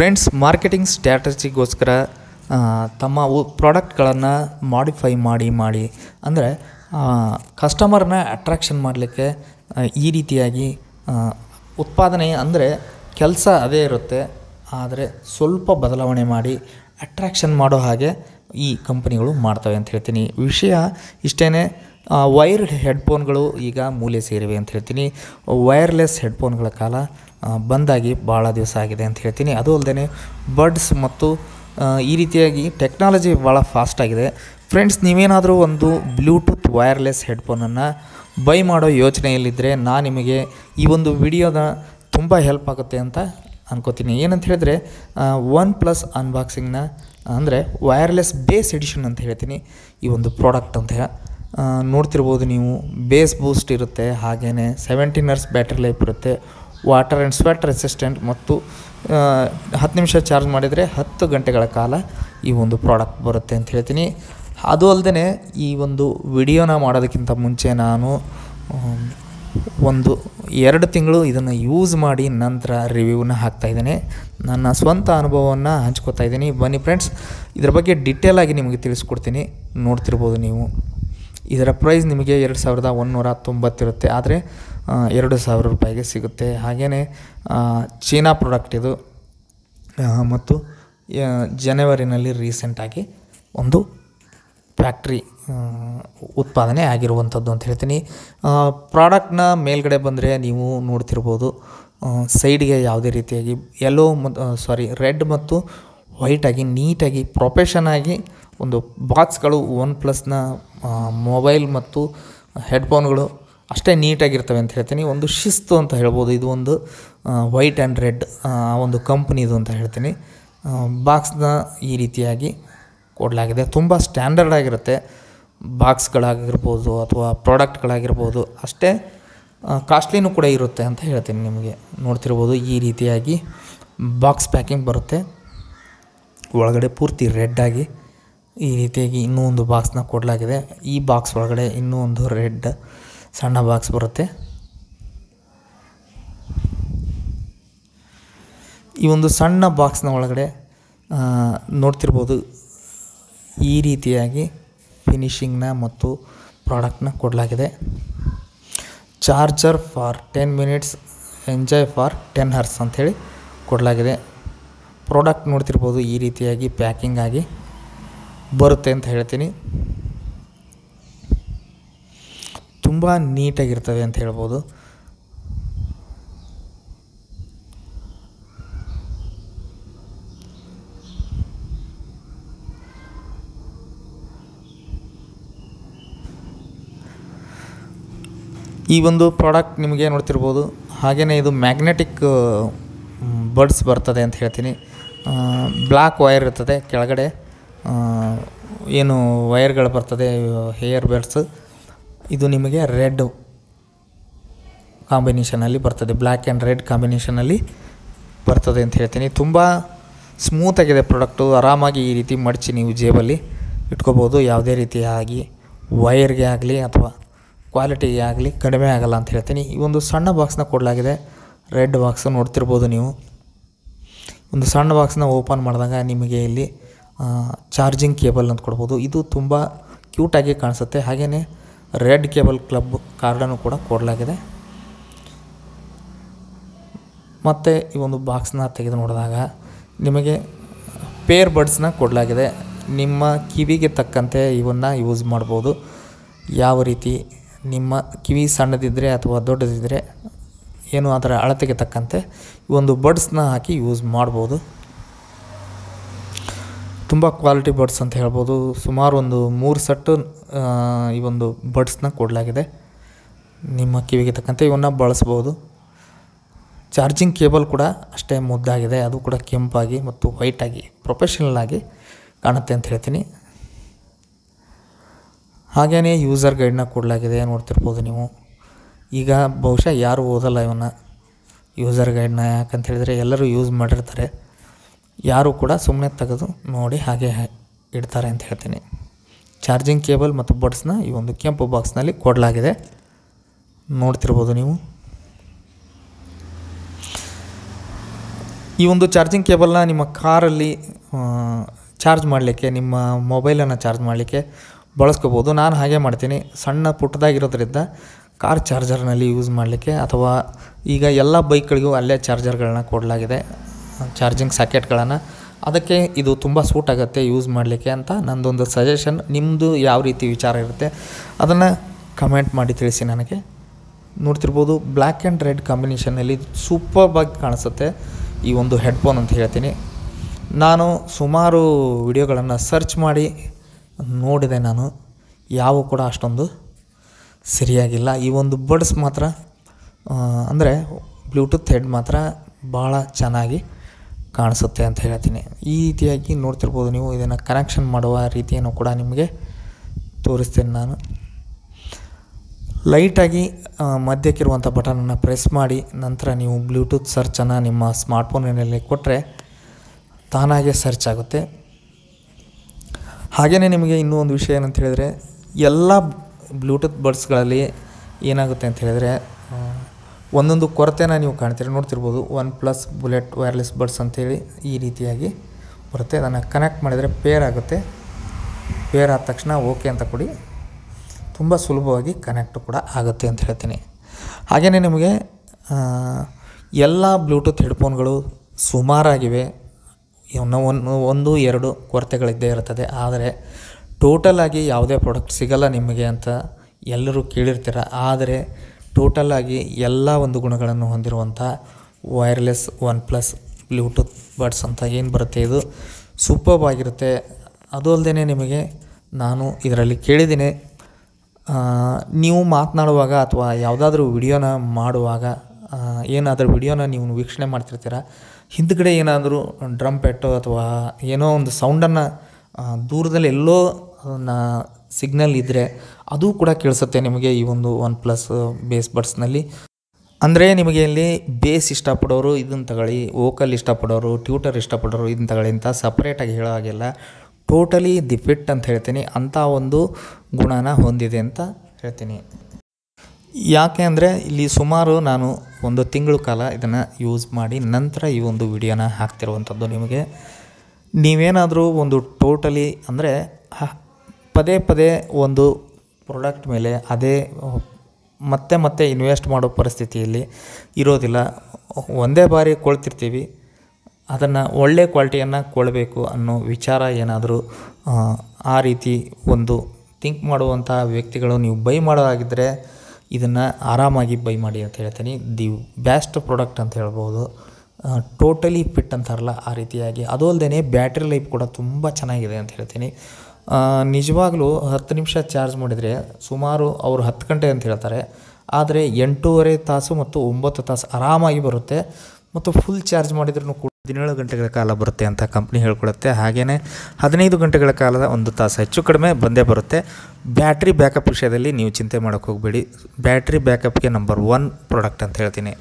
friends marketing ಸ್ಟ್ರಾಟಜಿಗೋಸ್ಕರ ಆ, ತಮ್ಮ ಪ್ರಾಡಕ್ಟ್ಗಳನ್ನು ಮಾಡಿಫೈ ಮಾಡಿ ಮಾಡಿ ಅಂದರೆ ಕಸ್ಟಮರ್ನ ಅಟ್ರಾಕ್ಷನ್ ಮಾಡಲಿಕ್ಕೆ ಈ ರೀತಿಯಾಗಿ ಆ, ಉತ್ಪಾದನೆ ಅಂದರೆ ಕೆಲಸ ಅದೇ ಇರುತ್ತೆ ಆದರೆ ಸ್ವಲ್ಪ ಬದಲಾವಣೆ ಮಾಡಿ ಅಟ್ರಾಕ್ಷನ್ ಮಾಡೋ ಹಾಗೆ ಈ ಕಂಪನಿಗಳು ಮಾಡ್ತವೆ ಅಂತ ಹೇಳ್ತೀನಿ ವಿಷಯ ಇಷ್ಟೇ ವೈರ್ಡ್ ಹೆಡ್ಫೋನ್ಗಳು ಈಗ ಮೂಲೆ ಸೇರಿವೆ ಅಂತ ಹೇಳ್ತೀನಿ ವೈರ್ಲೆಸ್ ಹೆಡ್ಫೋನ್ಗಳ ಕಾಲ ಆ, ಬಂದಾಗಿ ಭಾಳ ದಿವಸ ಆಗಿದೆ ಅಂತ ಹೇಳ್ತೀನಿ ಅದು ಅಲ್ಲದೆ ಬಡ್ಸ್ ಮತ್ತು ಆ, ಈ ರೀತಿಯಾಗಿ ಟೆಕ್ನಾಲಜಿ ಭಾಳ ಫಾಸ್ಟ್ ಆಗಿದೆ ಫ್ರೆಂಡ್ಸ್ ನೀವೇನಾದರೂ ಒಂದು ಬ್ಲೂಟೂತ್ ವೈರ್ಲೆಸ್ ಹೆಡ್ಫೋನನ್ನು ಬೈ ಮಾಡೋ ಯೋಚನೆಯಲ್ಲಿದ್ದರೆ ನಾನು ನಿಮಗೆ ಈ ಒಂದು ವಿಡಿಯೋದ ತುಂಬ ಹೆಲ್ಪ್ ಆಗುತ್ತೆ ಅಂತ ಅನ್ಕೋತೀನಿ ಏನಂತ ಹೇಳಿದ್ರೆ ಒನ್ ಪ್ಲಸ್ ಅನ್ಬಾಕ್ಸಿಂಗ್ನ ಅಂದರೆ ವೈರ್ಲೆಸ್ ಬೇಸ್ ಎಡಿಷನ್ ಅಂತ ಹೇಳ್ತೀನಿ ಈ ಒಂದು ಪ್ರಾಡಕ್ಟ್ ಅಂತ ಆ, ನೋಡ್ತಿರ್ಬೋದು ನೀವು ಬೇಸ್ ಬೂಸ್ಟ್ ಇರುತ್ತೆ ಹಾಗೆಯೇ ಸೆವೆಂಟೀನ್ ಅವರ್ಸ್ ಬ್ಯಾಟ್ರಿ ಲೈಫ್ ಇರುತ್ತೆ ವಾಟರ್ ಆ್ಯಂಡ್ ಸ್ವೆಟ್ ರೆಸಿಸ್ಟೆಂಟ್ ಮತ್ತು ಆ, ಹತ್ತು ನಿಮಿಷ ಚಾರ್ಜ್ ಮಾಡಿದರೆ ಹತ್ತು ಗಂಟೆಗಳ ಕಾಲ ಈ ಒಂದು ಪ್ರಾಡಕ್ಟ್ ಬರುತ್ತೆ ಅಂತ ಹೇಳ್ತೀನಿ ಅದು ಅಲ್ಲದೆ ಈ ಒಂದು ವಿಡಿಯೋನ ಮಾಡೋದಕ್ಕಿಂತ ಮುಂಚೆ ನಾನು ಆಮ್, ಒಂದು ಎರಡು ತಿಂಗಳು ಇದನ್ನು ಯೂಸ್ ಮಾಡಿ ನಂತರ ರಿವ್ಯೂನ ಹಾಕ್ತಾಯಿದ್ದೇನೆ ನನ್ನ ಸ್ವಂತ ಅನುಭವವನ್ನು ಹಂಚ್ಕೋತಾ ಇದ್ದೀನಿ ಬನ್ನಿ ಫ್ರೆಂಡ್ಸ್ ಇದರ ಬಗ್ಗೆ ಡಿಟೇಲ್ ಆಗಿ ನಿಮಗೆ ತಿಳಿಸ್ಕೊಡ್ತೀನಿ ನೋಡ್ತಿರ್ಬೋದು ನೀವು ಇದರ ಪ್ರೈಸ್ ನಿಮಗೆ ಎರಡು ಸಾವಿರದ ಒಂದುನೂರ ತೊಂಬತ್ತಿರುತ್ತೆ ಆದರೆ ಆ, ಎರಡು ಸಾವಿರ ರೂಪಾಯಿಗೆ ಸಿಗುತ್ತೆ ಹಾಗೆಯೇ ಚೀನಾ ಪ್ರಾಡಕ್ಟ್ ಇದು ಆ, ಮತ್ತು ಆ, ಜನವರಿನಲ್ಲಿ ರೀಸೆಂಟಾಗಿ ಒಂದು ಫ್ಯಾಕ್ಟ್ರಿ ಉತ್ಪಾದನೆ ಆಗಿರುವಂಥದ್ದು ಅಂತ ಹೇಳ್ತೀನಿ ಪ್ರಾಡಕ್ಟ್ನ ಮೇಲ್ಗಡೆ ಬಂದರೆ ನೀವು ನೋಡ್ತಿರ್ಬೋದು ಸೈಡ್ಗೆ ಯಾವುದೇ ರೀತಿಯಾಗಿ ಯೆಲ್ಲೋ ಮತ್ತು ಸಾರಿ ರೆಡ್ ಮತ್ತು ವೈಟಾಗಿ ನೀಟಾಗಿ ಪ್ರೊಫೆಷನ್ ಆಗಿ ಒಂದು ಬಾಕ್ಸ್ಗಳು ಒನ್ ಪ್ಲಸ್ನ ಮೊಬೈಲ್ ಮತ್ತು ಹೆಡ್ಫೋನ್ಗಳು ಅಷ್ಟೇ ನೀಟಾಗಿರ್ತವೆ ಅಂತ ಹೇಳ್ತೀನಿ ಒಂದು ಶಿಸ್ತು ಅಂತ ಹೇಳ್ಬೋದು ಇದು ಒಂದು ವೈಟ್ ಆ್ಯಂಡ್ ರೆಡ್ ಒಂದು ಕಂಪ್ನಿದು ಅಂತ ಹೇಳ್ತೀನಿ ಬಾಕ್ಸ್ನ ಈ ರೀತಿಯಾಗಿ ಕೊಡಲಾಗಿದೆ ತುಂಬ ಸ್ಟ್ಯಾಂಡರ್ಡ್ ಆಗಿರುತ್ತೆ ಬಾಕ್ಸ್ಗಳಾಗಿರ್ಬೋದು ಅಥವಾ ಪ್ರಾಡಕ್ಟ್ಗಳಾಗಿರ್ಬೋದು ಅಷ್ಟೇ ಕಾಸ್ಟ್ಲಿನೂ ಕೂಡ ಇರುತ್ತೆ ಅಂತ ಹೇಳ್ತೀನಿ ನಿಮಗೆ ನೋಡ್ತಿರ್ಬೋದು ಈ ರೀತಿಯಾಗಿ ಬಾಕ್ಸ್ ಪ್ಯಾಕಿಂಗ್ ಬರುತ್ತೆ ಒಳಗಡೆ ಪೂರ್ತಿ ರೆಡ್ ಆಗಿ ಈ ರೀತಿಯಾಗಿ ಇನ್ನೂ ಒಂದು ಬಾಕ್ಸ್ನ ಕೊಡಲಾಗಿದೆ ಈ ಬಾಕ್ಸ್ ಒಳಗಡೆ ಇನ್ನೂ ಒಂದು ರೆಡ್ ಸಣ್ಣ ಬಾಕ್ಸ್ ಬರುತ್ತೆ ಈ ಒಂದು ಸಣ್ಣ ಬಾಕ್ಸ್ನ ಒಳಗಡೆ ಆ, ನೋಡ್ತಿರ್ಬೋದು ಈ ರೀತಿಯಾಗಿ ಫಿನಿಶಿಂಗ್ನ ಮತ್ತು ಪ್ರಾಡಕ್ಟ್ನ ಕೊಡಲಾಗಿದೆ charger for ten minutes enjoy for ten hours ಅಂಥೇಳಿ ಕೊಡಲಾಗಿದೆ ಪ್ರಾಡಕ್ಟ್ ನೋಡ್ತಿರ್ಬೋದು ಈ ರೀತಿಯಾಗಿ ಪ್ಯಾಕಿಂಗ್ ಆಗಿ ಬರುತ್ತೆ ಅಂತ ಹೇಳ್ತೀನಿ ತುಂಬ ನೀಟಾಗಿರ್ತವೆ ಅಂತ ಹೇಳ್ಬೋದು ಈ ಒಂದು ಪ್ರಾಡಕ್ಟ್ ನಿಮಗೆ ನೋಡ್ತಿರ್ಬೋದು ಹಾಗೆಯೇ ಇದು ಮ್ಯಾಗ್ನೆಟಿಕ್ ಬಡ್ಸ್ ಬರ್ತದೆ ಅಂತ ಹೇಳ್ತೀನಿ ಬ್ಲ್ಯಾಕ್ ವೈರ್ ಇರ್ತದೆ ಕೆಳಗಡೆ ಆ, ಏನು ವೈರ್ಗಳು ಬರ್ತದೆ ಹೇರ್ ಬೆಡ್ಸ್ ಇದು ನಿಮಗೆ ರೆಡ್ ಕಾಂಬಿನೇಷನಲ್ಲಿ ಬರ್ತದೆ ಬ್ಲ್ಯಾಕ್ ಆ್ಯಂಡ್ ರೆಡ್ ಕಾಂಬಿನೇಷನಲ್ಲಿ ಬರ್ತದೆ ಅಂತ ಹೇಳ್ತೀನಿ ತುಂಬ ಸ್ಮೂತಾಗಿದೆ ಪ್ರಾಡಕ್ಟು ಆರಾಮಾಗಿ ಈ ರೀತಿ ಮಡಚಿ ನೀವು ಜೇಬಲ್ಲಿ ಇಟ್ಕೋಬೋದು ಯಾವುದೇ ರೀತಿಯಾಗಿ ವೈರ್ಗೆ ಆಗಲಿ ಅಥವಾ ಕ್ವಾಲಿಟಿಗೆ ಆಗಲಿ ಕಡಿಮೆ ಆಗಲ್ಲ ಅಂತ ಹೇಳ್ತೀನಿ ಈ ಒಂದು ಸಣ್ಣ ಬಾಕ್ಸ್ನ ಕೊಡಲಾಗಿದೆ ರೆಡ್ ಬಾಕ್ಸ್ ನೋಡ್ತಿರ್ಬೋದು ನೀವು ಒಂದು ಸಣ್ಣ ಬಾಕ್ಸ್ನ ಓಪನ್ ಮಾಡಿದಾಗ ನಿಮಗೆ ಇಲ್ಲಿ ಚಾರ್ಜಿಂಗ್ ಕೇಬಲ್ ಅಂತ ಕೊಡ್ಬೋದು ಇದು ತುಂಬ ಕ್ಯೂಟಾಗಿ ಕಾಣಿಸುತ್ತೆ ಹಾಗೆಯೇ ರೆಡ್ ಕೇಬಲ್ ಕ್ಲಬ್ ಕಾರ್ಡನ್ನು ಕೂಡ ಕೊಡಲಾಗಿದೆ ಮತ್ತು ಈ ಒಂದು ಬಾಕ್ಸ್ನ ತೆಗೆದು ನೋಡಿದಾಗ ನಿಮಗೆ ಪೇರ್ ಬಡ್ಸ್ನ ಕೊಡಲಾಗಿದೆ ನಿಮ್ಮ ಕಿವಿಗೆ ತಕ್ಕಂತೆ ಇವನ್ನು ಯೂಸ್ ಮಾಡ್ಬೋದು ಯಾವ ರೀತಿ ನಿಮ್ಮ ಕಿವಿ ಸಣ್ಣದಿದ್ದರೆ ಅಥವಾ ದೊಡ್ಡದಿದ್ದರೆ ಏನು ಅದರ ಅಳತೆಗೆ ತಕ್ಕಂತೆ ಈ ಒಂದು ಬಡ್ಸ್ನ ಹಾಕಿ ಯೂಸ್ ಮಾಡ್ಬೋದು ತುಂಬ ಕ್ವಾಲಿಟಿ ಬಡ್ಸ್ ಅಂತ ಹೇಳ್ಬೋದು ಸುಮಾರು ಒಂದು ಮೂರು ಸೆಟ್ಟು ಆ, ಈ ಒಂದು ಬಡ್ಸ್ನ ಕೊಡಲಾಗಿದೆ ನಿಮ್ಮ ಕಿವಿಗೆ ತಕ್ಕಂತೆ ಇವನ್ನ ಬಳಸ್ಬೋದು ಚಾರ್ಜಿಂಗ್ ಕೇಬಲ್ ಕೂಡ ಅಷ್ಟೇ ಮುದ್ದಾಗಿದೆ ಅದು ಕೂಡ ಕೆಂಪಾಗಿ ಮತ್ತು ವೈಟಾಗಿ ಪ್ರೊಫೆಷನಲ್ ಆಗಿ ಕಾಣುತ್ತೆ ಅಂತ ಹೇಳ್ತೀನಿ ಹಾಗೆಯೇ ಯೂಸರ್ ಗೈಡ್ನ ಕೊಡಲಾಗಿದೆ ನೋಡ್ತಿರ್ಬೋದು ನೀವು ಈಗ ಬಹುಶಃ ಯಾರು ಓದಲ್ಲ ಇವನ್ನ ಯೂಸರ್ ಗೈಡ್ನ ಯಾಕಂತ ಹೇಳಿದರೆ ಎಲ್ಲರೂ ಯೂಸ್ ಮಾಡಿರ್ತಾರೆ ಯಾರು ಕೂಡ ಸುಮ್ಮನೆ ತೆಗೆದು ನೋಡಿ ಹಾಗೆ ಹಾ- ಇಡ್ತಾರೆ ಅಂತ ಹೇಳ್ತೀನಿ ಚಾರ್ಜಿಂಗ್ ಕೇಬಲ್ ಮತ್ತು ಬಡ್ಸ್ನ ಈ ಒಂದು ಕೆಂಪು ಬಾಕ್ಸ್ನಲ್ಲಿ ಕೊಡಲಾಗಿದೆ ನೋಡ್ತಿರ್ಬೋದು ನೀವು ಈ ಒಂದು ಚಾರ್ಜಿಂಗ್ ಕೇಬಲ್ನ ನಿಮ್ಮ ಕಾರಲ್ಲಿ ಚಾರ್ಜ್ ಮಾಡಲಿಕ್ಕೆ ನಿಮ್ಮ ಮೊಬೈಲನ್ನು ಚಾರ್ಜ್ ಮಾಡಲಿಕ್ಕೆ ಬಳಸ್ಕೋಬೋದು ನಾನು ಹಾಗೆ ಮಾಡ್ತೀನಿ ಸಣ್ಣ ಪುಟ್ಟದಾಗಿರೋದ್ರಿಂದ ಕಾರ್ ಚಾರ್ಜರ್ನಲ್ಲಿ ಯೂಸ್ ಮಾಡಲಿಕ್ಕೆ ಅಥವಾ ಈಗ ಎಲ್ಲ ಬೈಕ್ಗಳಿಗೂ ಅಲ್ಲೇ ಚಾರ್ಜರ್ಗಳನ್ನ ಕೊಡಲಾಗಿದೆ ಚಾರ್ಜಿಂಗ್ ಸಾಕೆಟ್ಗಳನ್ನು ಅದಕ್ಕೆ ಇದು ತುಂಬ ಸೂಟ್ ಆಗುತ್ತೆ ಯೂಸ್ ಮಾಡಲಿಕ್ಕೆ ಅಂತ ನಂದೊಂದು ಸಜೆಷನ್ ನಿಮ್ಮದು ಯಾವ ರೀತಿ ವಿಚಾರ ಇರುತ್ತೆ ಅದನ್ನು ಕಮೆಂಟ್ ಮಾಡಿ ತಿಳಿಸಿ ನನಗೆ ನೋಡ್ತಿರ್ಬೋದು ಬ್ಲ್ಯಾಕ್ ಆ್ಯಂಡ್ ರೆಡ್ ಕಾಂಬಿನೇಷನಲ್ಲಿ ಸೂಪರ್ಬಾಗಿ ಕಾಣಿಸುತ್ತೆ ಈ ಒಂದು ಹೆಡ್ಫೋನ್ ಅಂತ ಹೇಳ್ತೀನಿ ನಾನು ಸುಮಾರು ವಿಡಿಯೋಗಳನ್ನು ಸರ್ಚ್ ಮಾಡಿ ನೋಡಿದೆ ನಾನು ಯಾವ ಕೂಡ ಅಷ್ಟೊಂದು ಸರಿಯಾಗಿಲ್ಲ ಈ ಒಂದು ಬಡ್ಸ್ ಮಾತ್ರ ಅಂದರೆ ಬ್ಲೂಟೂತ್ ಹೆಡ್ ಮಾತ್ರ ಭಾಳ ಚೆನ್ನಾಗಿ ಕಾಣಿಸುತ್ತೆ ಅಂತ ಹೇಳ್ತೀನಿ ಈ ರೀತಿಯಾಗಿ ನೋಡ್ತಿರ್ಬೋದು ನೀವು ಇದನ್ನು ಕನೆಕ್ಷನ್ ಮಾಡುವ ರೀತಿಯನ್ನು ಕೂಡ ನಿಮಗೆ ತೋರಿಸ್ತೇನೆ ನಾನು ಲೈಟಾಗಿ ಆ, ಮಧ್ಯಕ್ಕಿರುವಂಥ ಬಟನನ್ನು ಪ್ರೆಸ್ ಮಾಡಿ ನಂತರ ನೀವು ಬ್ಲೂಟೂತ್ ಸರ್ಚನ್ನು ನಿಮ್ಮ ಸ್ಮಾರ್ಟ್ಫೋನಿನಲ್ಲಿ ಕೊಟ್ಟರೆ ತಾನಾಗೆ ಸರ್ಚ್ ಆಗುತ್ತೆ ಹಾಗೆಯೇ ನಿಮಗೆ ಇನ್ನೂ ಒಂದು ವಿಷಯ ಏನಂತ ಹೇಳಿದರೆ ಎಲ್ಲ ಬ್ಲೂಟೂತ್ ಬಡ್ಸ್ಗಳಲ್ಲಿ ಏನಾಗುತ್ತೆ ಅಂತ ಹೇಳಿದರೆ ಆ, ಒಂದೊಂದು ಕೊರತೆನ ನೀವು ಕಾಣ್ತೀರಿ ನೋಡ್ತಿರ್ಬೋದು OnePlus bullet wireless buds ಅಂತೇಳಿ ಈ ರೀತಿಯಾಗಿ ಬರುತ್ತೆ ಅದನ್ನು ಕನೆಕ್ಟ್ ಮಾಡಿದರೆ ಪೇರ್ ಆಗುತ್ತೆ ಪೇರ್ ಆದ ತಕ್ಷಣ ಓಕೆ ಅಂತ ಕೊಡಿ ತುಂಬ ಸುಲಭವಾಗಿ ಕನೆಕ್ಟ್ ಕೂಡ ಆಗುತ್ತೆ ಅಂತ ಹೇಳ್ತೀನಿ ಹಾಗೆಯೇ ನಿಮಗೆ ಆ, ಎಲ್ಲ ಬ್ಲೂಟೂತ್ ಹೆಡ್ಫೋನ್ಗಳು ಸುಮಾರಾಗಿವೆ ಇನ್ನು ಒಂದು ಒಂದು ಎರಡು ಕೊರತೆಗಳಿದ್ದೇ ಇರ್ತದೆ ಆದರೆ ಟೋಟಲಾಗಿ ಯಾವುದೇ ಪ್ರಾಡಕ್ಟ್ ಸಿಗಲ್ಲ ನಿಮಗೆ ಅಂತ ಎಲ್ಲರೂ ಕೇಳಿರ್ತೀರ ಆದರೆ ಟೋಟಲಾಗಿ ಎಲ್ಲ ಒಂದು ಗುಣಗಳನ್ನು ಹೊಂದಿರುವಂಥ wireless OnePlus Bluetooth buds ಅಂತ ಏನು ಬರುತ್ತೆ ಇದು ಸೂಪರ್ಬ್ ಆಗಿರುತ್ತೆ ಅದು ಅಲ್ಲದೆ ನಿಮಗೆ ನಾನು ಇದರಲ್ಲಿ ಕೇಳಿದ್ದೀನಿ ಆ, ನೀವು ಮಾತನಾಡುವಾಗ ಅಥವಾ ಯಾವುದಾದ್ರೂ ವಿಡಿಯೋನ ಮಾಡುವಾಗ ಆ, ಏನಾದರೂ ವಿಡಿಯೋನ ನೀವು ವೀಕ್ಷಣೆ ಮಾಡ್ತಿರ್ತೀರ ಹಿಂದ್ಗಡೆ ಏನಾದರೂ ಡ್ರಮ್ ಪೆಟ್ಟು ಅಥವಾ ಏನೋ ಒಂದು ಸೌಂಡನ್ನು ದೂರದಲ್ಲಿ ಎಲ್ಲೋ ಅದನ್ನು ಸಿಗ್ನಲ್ ಇದ್ದರೆ ಅದು ಕೂಡ ಕೇಳಿಸುತ್ತೆ ನಿಮಗೆ ಈ ಒಂದು ಒನ್ ಪ್ಲಸ್ ಬೇಸ್ ಬಡ್ಸ್ನಲ್ಲಿ ಅಂದರೆ ನಿಮಗೆ ಇಲ್ಲಿ ಬೇಸ್ ಇಷ್ಟಪಡೋರು ಇದನ್ನು ತಗೊಳ್ಳಿ ವೋಕಲ್ ಇಷ್ಟಪಡೋರು ಟ್ಯೂಟರ್ ಇಷ್ಟಪಡೋರು ಇದನ್ನು ತಗೊಳ್ಳಿ ಅಂತ ಸಪ್ರೇಟಾಗಿ ಹೇಳೋ ಹಾಗಿಲ್ಲ ಟೋಟಲಿ ದಿ ಫಿಟ್ ಅಂತ ಹೇಳ್ತೀನಿ ಅಂಥ ಒಂದು ಗುಣನ ಹೊಂದಿದೆ ಅಂತ ಹೇಳ್ತೀನಿ ಯಾಕೆ ಅಂದರೆ ಇಲ್ಲಿ ಸುಮಾರು ನಾನು ಒಂದು ತಿಂಗಳ ಕಾಲ ಇದನ್ನು ಯೂಸ್ ಮಾಡಿ ನಂತರ ಈ ಒಂದು ವಿಡಿಯೋನ ಹಾಕ್ತಿರುವಂಥದ್ದು ನಿಮಗೆ ನೀವೇನಾದರೂ ಒಂದು ಟೋಟಲಿ ಅಂದರೆ ಹ- ಪದೇ ಪದೇ ಒಂದು ಪ್ರಾಡಕ್ಟ್ ಮೇಲೆ ಅದೇ ಮತ್ತೆ ಮತ್ತೆ ಇನ್ವೆಸ್ಟ್ ಮಾಡೋ ಪರಿಸ್ಥಿತಿಯಲ್ಲಿ ಇರೋದಿಲ್ಲ ಒಂದೇ ಬಾರಿ ಕೊಳ್ತಿರ್ತೀವಿ ಅದನ್ನು ಒಳ್ಳೆ ಕ್ವಾಲಿಟಿಯನ್ನು ಕೊಡಬೇಕು ಅನ್ನೋ ವಿಚಾರ ಏನಾದರೂ ಆ, ಆ ರೀತಿ ಒಂದು ಥಿಂಕ್ ಮಾಡುವಂಥ ವ್ಯಕ್ತಿಗಳು ನೀವು ಬೈ ಮಾಡೋದಾಗಿದ್ದರೆ ಇದನ್ನು ಆರಾಮಾಗಿ ಬೈ ಮಾಡಿ ಅಂತ ಹೇಳ್ತೀನಿ ದಿ ಬೆಸ್ಟ್ ಪ್ರಾಡಕ್ಟ್ ಅಂತ ಹೇಳ್ಬೋದು ಟೋಟಲಿ ಫಿಟ್ ಅಂತಾರಲ್ಲ ಆ ರೀತಿಯಾಗಿ ಅದು ಅಲ್ಲದೆ ಬ್ಯಾಟ್ರಿ ಲೈಫ್ ಕೂಡ ತುಂಬ ಚೆನ್ನಾಗಿದೆ ಅಂತ ಹೇಳ್ತೀನಿ ಆ, ನಿಜವಾಗ್ಲೂ ಹತ್ತು ನಿಮಿಷ ಚಾರ್ಜ್ ಮಾಡಿದರೆ ಸುಮಾರು ಅವರು ಹತ್ತು ಗಂಟೆ ಅಂತ ಹೇಳ್ತಾರೆ ಆದರೆ ಎಂಟೂವರೆ ತಾಸು ಮತ್ತು ಒಂಬತ್ತು ತಾಸು ಆರಾಮಾಗಿ ಬರುತ್ತೆ ಮತ್ತು ಫುಲ್ ಚಾರ್ಜ್ ಮಾಡಿದ್ರೂ ಕೂಡ ಹದಿನೇಳು ಗಂಟೆಗಳ ಕಾಲ ಬರುತ್ತೆ ಅಂತ ಕಂಪ್ನಿ ಹೇಳ್ಕೊಡುತ್ತೆ ಹಾಗೆಯೇ ಹದಿನೈದು ಗಂಟೆಗಳ ಕಾಲದ ಒಂದು ತಾಸು ಹೆಚ್ಚು ಕಡಿಮೆ ಬಂದೇ ಬರುತ್ತೆ ಬ್ಯಾಟ್ರಿ ಬ್ಯಾಕಪ್ ವಿಷಯದಲ್ಲಿ ನೀವು ಚಿಂತೆ ಮಾಡೋಕ್ಕೆ ಹೋಗಬೇಡಿ ಬ್ಯಾಟ್ರಿ ಬ್ಯಾಕಪ್ಗೆ ನಂಬರ್ ಒನ್ ಪ್ರಾಡಕ್ಟ್ ಅಂತ ಹೇಳ್ತೀನಿ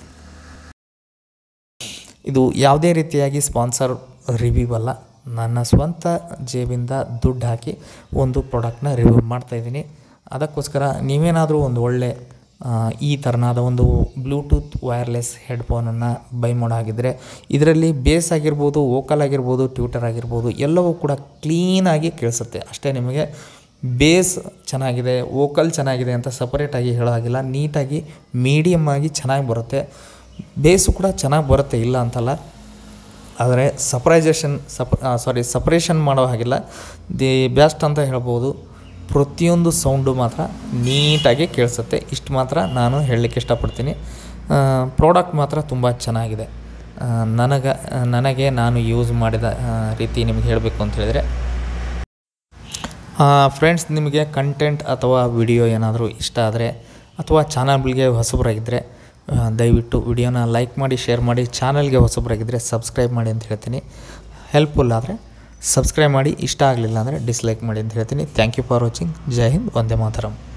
ಇದು ಯಾವುದೇ ರೀತಿಯಾಗಿ ಸ್ಪಾನ್ಸರ್ ರಿವ್ಯೂ ಅಲ್ಲ ನನ್ನ ಸ್ವಂತ ಜೇಬಿಂದ ದುಡ್ಡು ಹಾಕಿ ಒಂದು ಪ್ರಾಡಕ್ಟ್ನ ರಿವ್ಯೂ ಮಾಡ್ತಾಯಿದ್ದೀನಿ ಅದಕ್ಕೋಸ್ಕರ ನೀವೇನಾದರೂ ಒಂದು ಒಳ್ಳೆ ಆ, ಈ ಥರನಾದ ಒಂದು ಬ್ಲೂಟೂತ್ ವೈರ್ಲೆಸ್ ಹೆಡ್ಫೋನನ್ನು ಬೈ ಮಾಡೋ ಹಾಗಿದ್ರೆ ಇದರಲ್ಲಿ ಬೇಸ್ ಆಗಿರ್ಬೋದು ವೋಕಲ್ ಆಗಿರ್ಬೋದು ಟ್ಯೂಟರ್ ಆಗಿರ್ಬೋದು ಎಲ್ಲವೂ ಕೂಡ ಕ್ಲೀನಾಗಿ ಕೇಳಿಸುತ್ತೆ ಅಷ್ಟೇ ನಿಮಗೆ ಬೇಸ್ ಚೆನ್ನಾಗಿದೆ ವೋಕಲ್ ಚೆನ್ನಾಗಿದೆ ಅಂತ ಸಪರೇಟಾಗಿ ಹೇಳೋ ಹಾಗಿಲ್ಲ ನೀಟಾಗಿ ಮೀಡಿಯಮ್ ಆಗಿ ಚೆನ್ನಾಗಿ ಬರುತ್ತೆ ಬೇಸು ಕೂಡ ಚೆನ್ನಾಗಿ ಬರುತ್ತೆ ಇಲ್ಲ ಅಂತಲ್ಲ ಆದರೆ ಸಪ್ರೈಜೇಷನ್ ಸಪ್ ಸಾರಿ ಸಪ್ರೇಷನ್ ಮಾಡೋ ಹಾಗಿಲ್ಲ ದಿ ಬೆಸ್ಟ್ ಅಂತ ಹೇಳ್ಬೋದು ಪ್ರತಿಯೊಂದು ಸೌಂಡು ಮಾತ್ರ ನೀಟಾಗಿ ಕೇಳಿಸುತ್ತೆ ಇಷ್ಟು ಮಾತ್ರ ನಾನು ಹೇಳಲಿಕ್ಕೆ ಇಷ್ಟಪಡ್ತೀನಿ ಪ್ರಾಡಕ್ಟ್ ಮಾತ್ರ ತುಂಬ ಚೆನ್ನಾಗಿದೆ ನನಗೆ ನನಗೆ ನಾನು ಯೂಸ್ ಮಾಡಿದ ಆ, ರೀತಿ ನಿಮ್ಗೆ ಹೇಳಬೇಕು ಅಂತ ಹೇಳಿದರೆ ಫ್ರೆಂಡ್ಸ್ ನಿಮಗೆ ಕಂಟೆಂಟ್ ಅಥವಾ ವಿಡಿಯೋ ಏನಾದರೂ ಇಷ್ಟ ಆದರೆ ಅಥವಾ ಚಾನಲ್ಗೆ ಹೊಸಬರಾಗಿದ್ದರೆ ಆ, ದಯವಿಟ್ಟು ವಿಡಿಯೋನ ಲೈಕ್ ಮಾಡಿ ಶೇರ್ ಮಾಡಿ ಚಾನಲ್ಗೆ ಹೊಸಬರಾಗಿದ್ದರೆ ಸಬ್ಸ್ಕ್ರೈಬ್ ಮಾಡಿ ಅಂತ ಹೇಳ್ತೀನಿ ಹೆಲ್ಪ್ಫುಲ್ ಆದರೆ ಸಬ್ಸ್ಕ್ರೈಬ್ ಮಾಡಿ ಇಷ್ಟ ಆಗಲಿಲ್ಲ ಅಂದರೆ ಡಿಸ್ಲೈಕ್ ಮಾಡಿ ಅಂತ ಹೇಳ್ತೀನಿ thank you for watching Jai Hind Vande ಮಾತರಂ